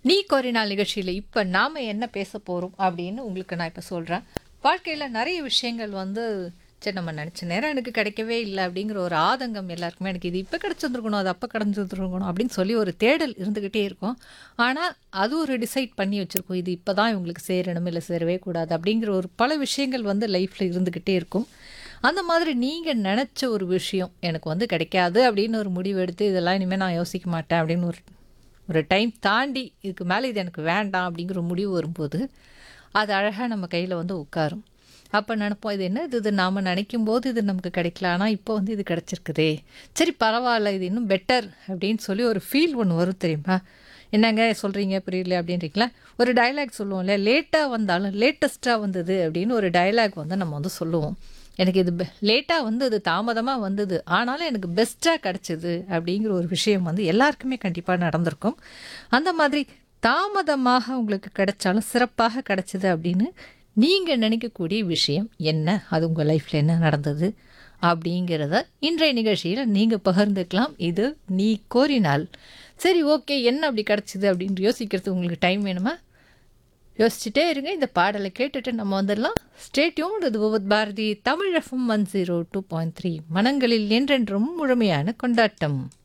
நீ கோரினால் நிகழ்ச்சியில் இப்போ நாம் என்ன பேச போகிறோம் அப்படின்னு உங்களுக்கு நான் இப்போ சொல்கிறேன் வாழ்க்கையில் நிறைய விஷயங்கள் வந்து சரி நம்ம நினச்ச நேரம் எனக்கு கிடைக்கவே இல்லை அப்படிங்கிற ஒரு ஆதங்கம் எல்லாருக்குமே எனக்கு இது இப்போ கிடச்சிருந்துருக்கணும் அது அப்போ கிடச்சிருந்துருக்கணும் அப்படின்னு சொல்லி ஒரு தேடல் இருந்துக்கிட்டே இருக்கும் ஆனால் அது ஒரு டிசைட் பண்ணி வச்சுருக்கோம் இது இப்போ தான் இவங்களுக்கு சேரணும் இல்லை சேரவே கூடாது அப்படிங்கிற ஒரு பல விஷயங்கள் வந்து லைஃப்பில் இருந்துக்கிட்டே இருக்கும் அந்த மாதிரி நீங்கள் நினச்ச ஒரு விஷயம் எனக்கு வந்து கிடைக்காது அப்படின்னு ஒரு முடிவு எடுத்து இதெல்லாம் இனிமேல் நான் யோசிக்க மாட்டேன் அப்படின்னு ஒரு ஒரு டைம் தாண்டி இதுக்கு மேலே இது எனக்கு வேண்டாம் அப்படிங்கிற ஒரு முடிவு வரும்போது அது அழகாக நம்ம கையில் வந்து உட்காரும் அப்போ நினைப்போம் இது என்ன இது இது நாம் நினைக்கும் போது இது நமக்கு கிடைக்கல ஆனால் இப்போ வந்து இது கிடச்சிருக்குதே சரி பரவாயில்ல இது இன்னும் பெட்டர் அப்படின்னு சொல்லி ஒரு ஃபீல் ஒன்று வரும் தெரியுமா என்னங்க சொல்கிறீங்க புரியல அப்படின்றீங்களா ஒரு டயலாக் சொல்லுவோம்ல லேட்டாக வந்தாலும் லேட்டஸ்ட்டாக வந்தது அப்படின்னு ஒரு டயலாக் வந்து நம்ம வந்து சொல்லுவோம் எனக்கு இது லேட்டாக வந்தது தாமதமாக வந்தது ஆனாலும் எனக்கு பெஸ்ட்டாக கிடச்சிது அப்படிங்கிற ஒரு விஷயம் வந்து எல்லாருக்குமே கண்டிப்பாக நடந்திருக்கும் அந்த மாதிரி தாமதமாக உங்களுக்கு கிடைச்சாலும் சிறப்பாக கிடைச்சிது அப்படின்னு நீங்கள் நினைக்கக்கூடிய விஷயம் என்ன அது உங்கள் லைஃப்பில் என்ன நடந்தது அப்படிங்கிறத இன்றைய நிகழ்ச்சியில் நீங்கள் பகிர்ந்துக்கலாம் இது நீ கோரினால் சரி ஓகே என்ன அப்படி கிடச்சிது அப்படின்னு யோசிக்கிறது உங்களுக்கு டைம் வேணுமா யோசிச்சுட்டே இருங்க இந்த பாடலை கேட்டுட்டு நம்ம வந்துடலாம் ஸ்டேட்யூன் இது with Bharathi Tamil FM one zero two point three மனங்களில் என்றென்றும் முழுமையான கொண்டாட்டம்